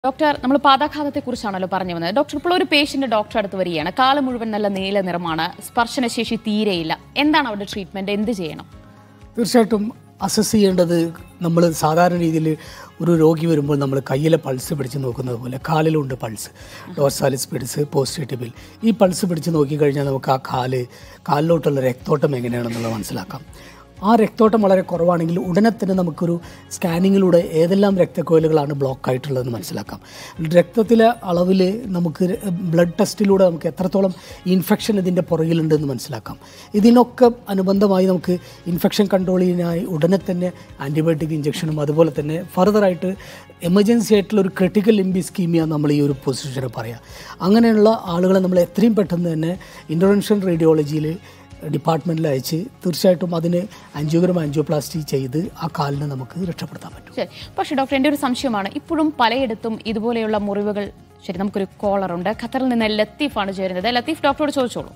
Doctor നമ്മൾ പാതാഘാതത്തെ കുറിച്ചാണല്ലോ പറഞ്ഞു വന്നത് ഡോക്ടർ ഇപ്പോൾ ഒരു പേഷ്യന്റ് ഡോക്ടർ അടുത്ത് വരികയാണ് കാല് മുഴുവൻ നല്ല നീല നിറമാണ് സ്പർശനശേഷി തീരെയില്ല എന്താണ് അവരുടെ ട്രീറ്റ്മെന്റ് എന്ത് ചെയ്യണം തീർച്ചയായിട്ടും അസസ് ചെയ്യേണ്ടത് നമ്മൾ സാധാരണ രീതിയിൽ ഒരു രോഗി വരുമ്പോൾ നമ്മൾ കയ്യിലെ പൾസ് പിടിച്ച് നോക്കുന്നത് പോലെ കാലിലുണ്ട് പൾസ് ഡോർസാലിസ് പിടിച്ച് പോസ്റ്റേറ്റിബിൽ ഈ പൾസ് പിടിച്ച് നോക്കിക്കഴിഞ്ഞാൽ നമുക്ക് ആ കാല് കാലിലോട്ടുള്ള രക്തോട്ടം എങ്ങനെയാണെന്നുള്ളത് മനസ്സിലാക്കാം ആ രക്തോട്ടം വളരെ കുറവാണെങ്കിൽ ഉടനെ തന്നെ നമുക്കൊരു സ്കാനിങ്ങിലൂടെ ഏതെല്ലാം രക്തക്കോയിലുകളാണ് ബ്ലോക്ക് ആയിട്ടുള്ളതെന്ന് മനസ്സിലാക്കാം രക്തത്തിലെ അളവിൽ നമുക്ക് ബ്ലഡ് ടെസ്റ്റിലൂടെ നമുക്ക് എത്രത്തോളം ഇൻഫെക്ഷൻ ഇതിൻ്റെ പുറകിലുണ്ടെന്ന് മനസ്സിലാക്കാം ഇതിനൊക്കെ അനുബന്ധമായി നമുക്ക് ഇൻഫെക്ഷൻ കൺട്രോളിനായി ഉടനെ തന്നെ ആൻറ്റിബയോട്ടിക് ഇഞ്ചക്ഷനും അതുപോലെ തന്നെ ഫർദറായിട്ട് എമർജൻസി ആയിട്ടുള്ള ഒരു ക്രിട്ടിക്കൽ ലിംബി സ്കീമിയ നമ്മൾ ഈ ഒരു പൊസിഷന് പറയാം അങ്ങനെയുള്ള ആളുകളെ നമ്മൾ എത്രയും പെട്ടെന്ന് തന്നെ ഇൻ്റർവെൻഷൻ റേഡിയോളജിയിൽ ഡിപ്പാർട്ട്മെൻറ്റിൽ അയച്ച് തീർച്ചയായിട്ടും അതിന് ആൻജിയോഗ്രാം ആൻജിയോപ്ലാസ്റ്റി ചെയ്ത് ആ കാലിനെ നമുക്ക് രക്ഷപ്പെടുത്താൻ പറ്റും ശരി പക്ഷേ ഡോക്ടർ എൻ്റെ ഒരു സംശയമാണ് ഇപ്പോഴും പലയിടത്തും ഇതുപോലെയുള്ള മുറിവുകൾ ശരി നമുക്കൊരു കോളർ ഉണ്ട് ഖത്തറിൽ നിന്ന് ലത്തീഫാണ് ചേരുന്നത് ലത്തീഫ് ഡോക്ടറോട് ചോദിച്ചോളൂ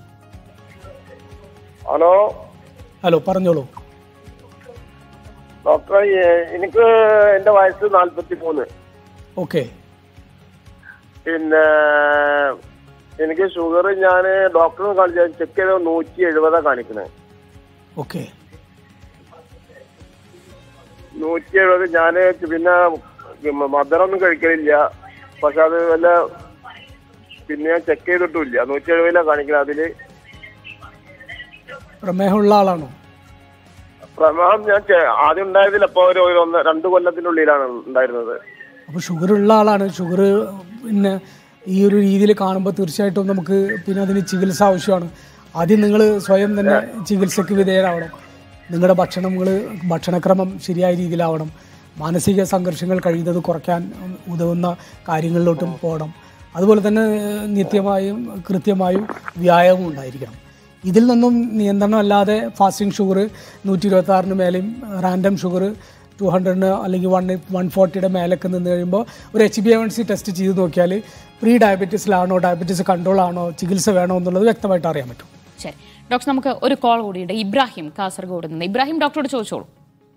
ഹലോ ഹലോ പറഞ്ഞോളൂ ഡോക്ടറെ എ- എനിക്ക് എന്റെ വയസ്സ് നാല്പത്തി മൂന്ന് ഓക്കെ പിന്നെ എനിക്ക് ഷുഗർ ഞാൻ ഡോക്ടറെ കാണിച്ച ചെക്ക് ചെയ്ത നൂറ്റി എഴുപതാ കാണിക്കണേ ഓക്കെ നൂറ്റി എഴുപത് ഞാൻ പിന്നെ മധുരമൊന്നും കഴിക്കലില്ല പക്ഷെ അത് വല്ല പിന്നെ ഞാൻ ചെക്ക് ചെയ്തിട്ടുമില്ല നൂറ്റി എഴുപതിലാ കാണിക്കുന്നത് അതില് പ്രമേഹമുള്ള ആളാണോ പ്രമാണം ഞാൻ ചെ- ആദ്യം ഉണ്ടായതിൽ ഇപ്പൊ ഒരു ഒരു ഒന്ന് രണ്ട് കൊല്ലത്തിനുള്ളിലാണ് ഉണ്ടായിരുന്നത് അപ്പോൾ ഷുഗർ ഉള്ള ആളാണ് ഷുഗർ പിന്നെ ഈ ഒരു രീതിയിൽ കാണുമ്പോൾ തീർച്ചയായിട്ടും നമുക്ക് പിന്നെ അതിന് ചികിത്സ ആവശ്യമാണ് ആദ്യം നിങ്ങൾ സ്വയം തന്നെ ചികിത്സയ്ക്ക് വിധേയരാവണം നിങ്ങളുടെ ഭക്ഷണങ്ങൾ ഭക്ഷണക്രമം ശരിയായ രീതിയിലാവണം മാനസിക സംഘർഷങ്ങൾ കഴിയുന്നത് കുറയ്ക്കാൻ ഉതകുന്ന കാര്യങ്ങളിലോട്ടും പോകണം അതുപോലെ തന്നെ ഏഹ്, നിത്യമായും കൃത്യമായും വ്യായാമം ഉണ്ടായിരിക്കണം ഇതിൽ നിന്നും നിയന്ത്രണം അല്ലാതെ ഫാസ്റ്റിംഗ് ഷുഗർ നൂറ്റി ഇരുപത്തി ആറിന് മേലെയും റാൻഡം ഷുഗർ ടു ഹൺഡ്രഡിന് അല്ലെങ്കിൽ വൺ വൺ ഫോർട്ടിയുടെ മേലൊക്കെ നിന്ന് കഴിയുമ്പോൾ ഒരു H B N C test ചെയ്ത് നോക്കിയാൽ പ്രീ ഡയബറ്റീസിലാണോ ഡയബറ്റീസ് കൺട്രോൾ ആണോ ചികിത്സ വേണോ എന്നുള്ളത് വ്യക്തമായിട്ട് അറിയാൻ പറ്റും ശരി ഡോക്ടർ നമുക്ക് ഒരു കോൾ കൂടിയുണ്ട് ഇബ്രാഹിം കാസർഗോഡ് നിന്ന് ഇബ്രാഹിം ഡോക്ടറോട് ചോദിച്ചോളൂ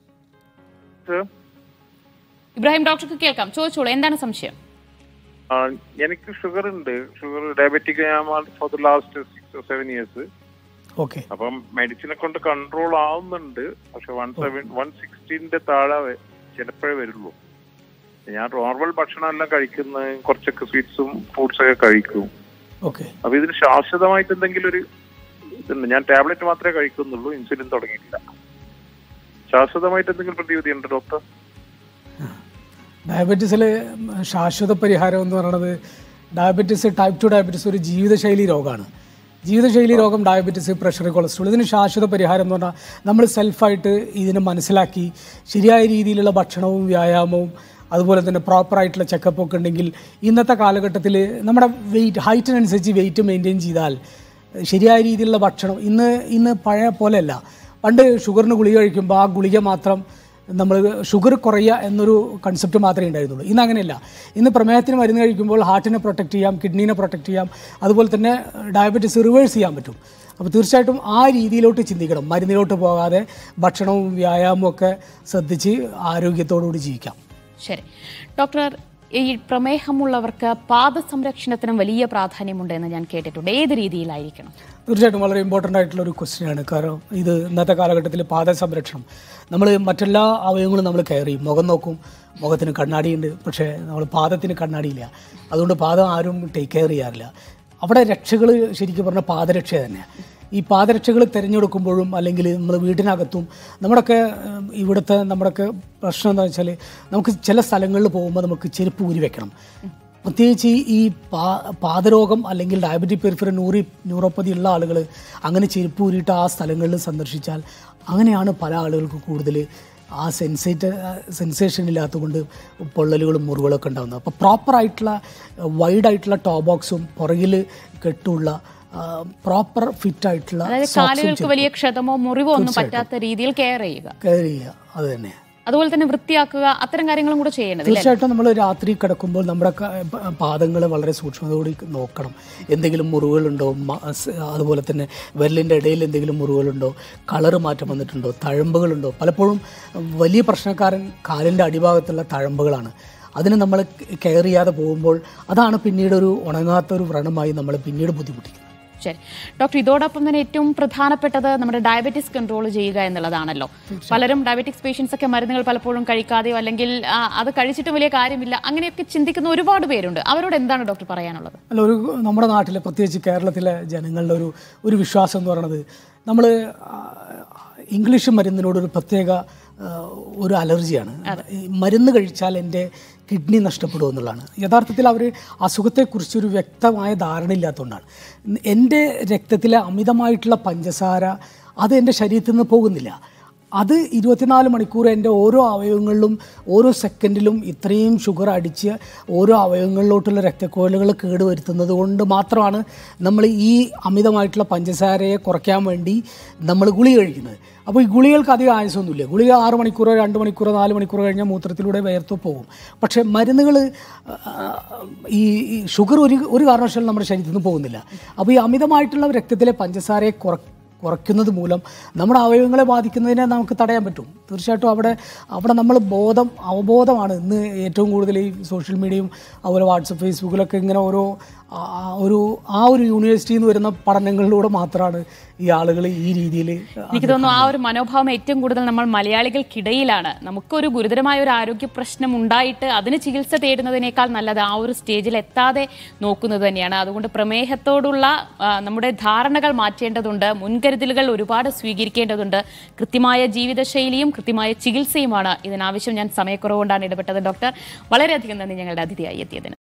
ഇബ്രാഹിം ഡോക്ടർക്ക് കേൾക്കാം ചോദിച്ചോളൂ എന്താണ് സംശയം ആ, എനിക്ക് ഷുഗർ ഉണ്ട് ഷുഗർ ഡയബറ്റിക് ഞാൻ for the last six seven years okay അപ്പം മെഡിസിനെ കൊണ്ട് കൺട്രോൾ ആവുന്നുണ്ട് പക്ഷെ വൺ സെവൻ വൺ സിക്സ്റ്റീന്റെ താഴെ വെ- ചിലപ്പോഴേ വരുള്ളൂ ഞാൻ നോർമൽ ഭക്ഷണം എല്ലാം കഴിക്കുന്ന കുറച്ചൊക്കെ സ്വീറ്റ്സും ഫ്രൂട്ട്സ് ഒക്കെ കഴിക്കും ഓക്കെ അപ്പൊ ഇതിന് ശാശ്വതമായിട്ട് എന്തെങ്കിലും ഒരു ഇതുണ്ട് ഞാൻ ടാബ്ലറ്റ് മാത്രമേ കഴിക്കുന്നുള്ളൂ ഇൻസുലിൻ തുടങ്ങിയിട്ടില്ല ശാശ്വതമായിട്ട് എന്തെങ്കിലും പ്രതിവിധി ഉണ്ട് ഡോക്ടർ ഡയബറ്റീസിൽ ശാശ്വത പരിഹാരം എന്ന് പറയുന്നത് ഡയബറ്റീസ് ടൈപ്പ് ടു ഡയബറ്റീസ് ഒരു ജീവിതശൈലി രോഗമാണ് ജീവിതശൈലി രോഗം ഡയബറ്റീസ് പ്രഷർ കൊളസ്ട്രോൾ ഇതിന് ശാശ്വത പരിഹാരം എന്ന് പറഞ്ഞാൽ നമ്മൾ സെൽഫായിട്ട് ഇതിനെ മനസ്സിലാക്കി ശരിയായ രീതിയിലുള്ള ഭക്ഷണവും വ്യായാമവും അതുപോലെ തന്നെ പ്രോപ്പറായിട്ടുള്ള ചെക്കപ്പ് ഒക്കെ ഉണ്ടെങ്കിൽ ഇന്നത്തെ കാലഘട്ടത്തിൽ നമ്മുടെ വെയിറ്റ് ഹൈറ്റിനനുസരിച്ച് വെയിറ്റ് മെയിൻറ്റെയിൻ ചെയ്താൽ ശരിയായ രീതിയിലുള്ള ഭക്ഷണം ഇന്ന് ഇന്ന് പഴയ പോലെയല്ല പണ്ട് ഷുഗറിന് ഗുളിക കഴിക്കുമ്പോൾ ആ ഗുളിക മാത്രം നമ്മൾ ഷുഗർ കുറയുക എന്നൊരു കൺസെപ്റ്റ് മാത്രമേ ഉണ്ടായിരുന്നുള്ളൂ ഇന്ന് അങ്ങനെയല്ല ഇന്ന് പ്രമേഹത്തിന് മരുന്ന് കഴിക്കുമ്പോൾ ഹാർട്ടിനെ പ്രൊട്ടക്റ്റ് ചെയ്യാം കിഡ്നീനെ പ്രൊട്ടക്റ്റ് ചെയ്യാം അതുപോലെ തന്നെ ഡയബറ്റീസ് റിവേഴ്സ് ചെയ്യാൻ പറ്റും അപ്പോൾ തീർച്ചയായിട്ടും ആ രീതിയിലോട്ട് ചിന്തിക്കണം മരുന്നിലോട്ട് പോകാതെ ഭക്ഷണവും വ്യായാമവും ഒക്കെ ശ്രദ്ധിച്ച് ആരോഗ്യത്തോടുകൂടി ജീവിക്കാം ശരി ഡോക്ടർ ഈ പ്രമേഹമുള്ളവർക്ക് പാദസംരക്ഷണത്തിനും വലിയ പ്രാധാന്യമുണ്ട് എന്ന് ഞാൻ കേട്ടിട്ടുണ്ട് ഏത് രീതിയിലായിരിക്കണം തീർച്ചയായിട്ടും വളരെ ഇമ്പോർട്ടൻ്റ് ആയിട്ടുള്ള ഒരു ക്വസ്റ്റ്യനാണ് കാരണം ഇത് ഇന്നത്തെ കാലഘട്ടത്തിൽ പാദ സംരക്ഷണം നമ്മൾ മറ്റെല്ലാ അവയവങ്ങളും നമ്മൾ കെയർ ചെയ്യും മുഖം നോക്കും മുഖത്തിന് കണ്ണാടിയുണ്ട് പക്ഷേ നമ്മൾ പാദത്തിന് കണ്ണാടിയില്ല അതുകൊണ്ട് പാദം ആരും ടേക്ക് കെയർ ചെയ്യാറില്ല അവിടെ രക്ഷകൾ ശരിക്കും പറഞ്ഞാൽ പാദരക്ഷ തന്നെയാണ് ഈ പാദരക്ഷകൾ തിരഞ്ഞെടുക്കുമ്പോഴും അല്ലെങ്കിൽ നമ്മൾ വീട്ടിനകത്തും നമ്മുടെയൊക്കെ ഏഹ്, ഇവിടുത്തെ നമ്മുടെയൊക്കെ പ്രശ്നം എന്താ വെച്ചാൽ നമുക്ക് ചില സ്ഥലങ്ങളിൽ പോകുമ്പോൾ നമുക്ക് ചെരുപ്പ് ഊരി വെക്കണം പ്രത്യേകിച്ച് ഈ പാ പാദരോഗം അല്ലെങ്കിൽ ഡയബറ്റിക് പെരിഫറൽ ന്യൂറി ന്യൂറോപ്പതി ഉള്ള ആളുകൾ അങ്ങനെ ചെരുപ്പ് ഊരിയിട്ട് ആ സ്ഥലങ്ങളിൽ സന്ദർശിച്ചാൽ അങ്ങനെയാണ് പല ആളുകൾക്ക് കൂടുതൽ ആ സെൻസേറ്റ് സെൻസേഷൻ ഇല്ലാത്തതുകൊണ്ട് പൊള്ളലുകളും മുറിവുകളൊക്കെ ഉണ്ടാകുന്നത് അപ്പോൾ പ്രോപ്പറായിട്ടുള്ള വൈഡായിട്ടുള്ള ടോബോക്സും പുറകിൽ കെട്ടുള്ള പ്രോപ്പർ ഫിറ്റ് ആയിട്ടുള്ള അതായത് കാലുകൾക്ക് വലിയ ക്ഷതമോ മുറിവോ ഒന്നും പറ്റാത്ത രീതിയിൽ കെയർ ചെയ്യുക കെയർ ചെയ്യുക അത് തന്നെ അതുപോലെ തന്നെ വൃത്തിയാക്കുക അത്തരം കാര്യങ്ങളും കൂടെ ചെയ്യേണ്ടത് അല്ലേ? തീർച്ചയായിട്ടും നമ്മൾ രാത്രി കിടക്കുമ്പോൾ നമ്മുടെ പാദങ്ങൾ വളരെ സൂക്ഷ്മതയോടെ നോക്കണം എന്തെങ്കിലും മുറിവുകളുണ്ടോ മ- സ് അതുപോലെ തന്നെ വിരലിൻ്റെ ഇടയിൽ എന്തെങ്കിലും മുറിവുകളുണ്ടോ കളറ് മാറ്റം വന്നിട്ടുണ്ടോ തഴമ്പുകളുണ്ടോ പലപ്പോഴും വലിയ പ്രശ്നക്കാരൻ കാലിൻ്റെ അടിഭാഗത്തുള്ള തഴമ്പുകളാണ് അതിന് നമ്മൾ കെയർ ചെയ്യാതെ പോകുമ്പോൾ അതാണ് പിന്നീട് ഒരു ഉണങ്ങാത്ത ഒരു വ്രണമായി നമ്മൾ പിന്നീട് ബുദ്ധിമുട്ടിക്കുന്നത് ശരി ഡോക്ടർ ഇതോടൊപ്പം തന്നെ ഏറ്റവും പ്രധാനപ്പെട്ടത് നമ്മുടെ ഡയബറ്റിസ് കൺട്രോൾ ചെയ്യുക എന്നുള്ളതാണല്ലോ പലരും ഡയബറ്റിക്സ് പേഷ്യൻസ് ഒക്കെ മരുന്നുകൾ പലപ്പോഴും കഴിക്കാതെയോ അല്ലെങ്കിൽ ആ, അത് കഴിച്ചിട്ടും വലിയ കാര്യമില്ല അങ്ങനെയൊക്കെ ചിന്തിക്കുന്ന ഒരുപാട് പേരുണ്ട് അവരോട് എന്താണ് ഡോക്ടർ പറയാനുള്ളത് അല്ല ഒരു നമ്മുടെ നാട്ടിലെ പ്രത്യേകിച്ച് കേരളത്തിലെ ജനങ്ങളുടെ ഒരു ഒരു വിശ്വാസം എന്ന് പറയുന്നത് നമ്മൾ ഇംഗ്ലീഷ് മരുന്നിനോടൊരു പ്രത്യേക ആ, ഒരു അലർജിയാണ് ഈ മരുന്ന് കഴിച്ചാൽ എൻ്റെ കിഡ്നി നഷ്ടപ്പെടും എന്നുള്ളതാണ് യഥാർത്ഥത്തിൽ അവർ അസുഖത്തെക്കുറിച്ച് ഒരു വ്യക്തമായ ധാരണ ഇല്ലാത്തതുകൊണ്ടാണ് എൻ്റെ രക്തത്തിലെ അമിതമായിട്ടുള്ള പഞ്ചസാര അത് എൻ്റെ ശരീരത്തിൽ നിന്ന് പോകുന്നില്ല അത് ഇരുപത്തിനാല് മണിക്കൂർ എൻ്റെ ഓരോ അവയവങ്ങളിലും ഓരോ സെക്കൻഡിലും ഇത്രയും ഷുഗർ അടിച്ച് ഓരോ അവയവങ്ങളിലോട്ടുള്ള രക്തക്കോലുകൾ കേടുവരുത്തുന്നത് കൊണ്ട് മാത്രമാണ് നമ്മൾ ഈ അമിതമായിട്ടുള്ള പഞ്ചസാരയെ കുറയ്ക്കാൻ വേണ്ടി നമ്മൾ ഗുളിക കഴിക്കുന്നത് അപ്പോൾ ഈ ഗുളികൾക്ക് അധികം ആയുസൊന്നുമില്ല ഗുളിക ആറ് മണിക്കൂറോ രണ്ട് മണിക്കൂറോ നാല് മണിക്കൂറോ കഴിഞ്ഞാൽ മൂത്രത്തിലൂടെ വേർത്തു പോകും പക്ഷേ മരുന്നുകൾ ഈ ഈ ഷുഗർ ഒരു ഒരു കാരണവശാലും നമ്മുടെ ശരീരത്തിൽ നിന്ന് പോകുന്നില്ല അപ്പോൾ ഈ അമിതമായിട്ടുള്ള രക്തത്തിലെ പഞ്ചസാരയെ കുറ കുറയ്ക്കുന്നത് മൂലം നമ്മുടെ അവയവങ്ങളെ ബാധിക്കുന്നതിനെ നമുക്ക് തടയാൻ പറ്റും തീർച്ചയായിട്ടും അവിടെ അവിടെ നമ്മൾ ബോധം അവബോധമാണ് ഇന്ന് ഏറ്റവും കൂടുതൽ ഈ സോഷ്യൽ മീഡിയയും അതുപോലെ വാട്സപ്പ് ഫേസ്ബുക്കിലൊക്കെ ഇങ്ങനെ ഓരോ ആ ആ ഒരു ആ ഒരു യൂണിവേഴ്സിറ്റിയിൽ നിന്ന് വരുന്ന പഠനങ്ങളിലൂടെ മാത്രമാണ് ഈ ആളുകൾ ഈ രീതിയിൽ എനിക്ക് തോന്നുന്നു ആ ഒരു മനോഭാവം ഏറ്റവും കൂടുതൽ നമ്മൾ മലയാളികൾക്കിടയിലാണ് നമുക്കൊരു ഗുരുതരമായ ഒരു ആരോഗ്യ പ്രശ്നം ഉണ്ടായിട്ട് അതിന് ചികിത്സ തേടുന്നതിനേക്കാൾ നല്ലത് ആ ഒരു സ്റ്റേജിൽ എത്താതെ നോക്കുന്നത് തന്നെയാണ് അതുകൊണ്ട് പ്രമേഹത്തോടുള്ള ആ, നമ്മുടെ ധാരണകൾ മാറ്റേണ്ടതുണ്ട് മുൻകരുതലുകൾ ഒരുപാട് സ്വീകരിക്കേണ്ടതുണ്ട് കൃത്യമായ ജീവിതശൈലിയും കൃത്യമായ ചികിത്സയുമാണ് ഇതിനാവശ്യം ഞാൻ സമയക്കുറവുകൊണ്ടാണ് ഇടപെട്ടത് ഡോക്ടർ വളരെയധികം നന്ദി ഞങ്ങളുടെ അതിഥിയായി എത്തിയതിന്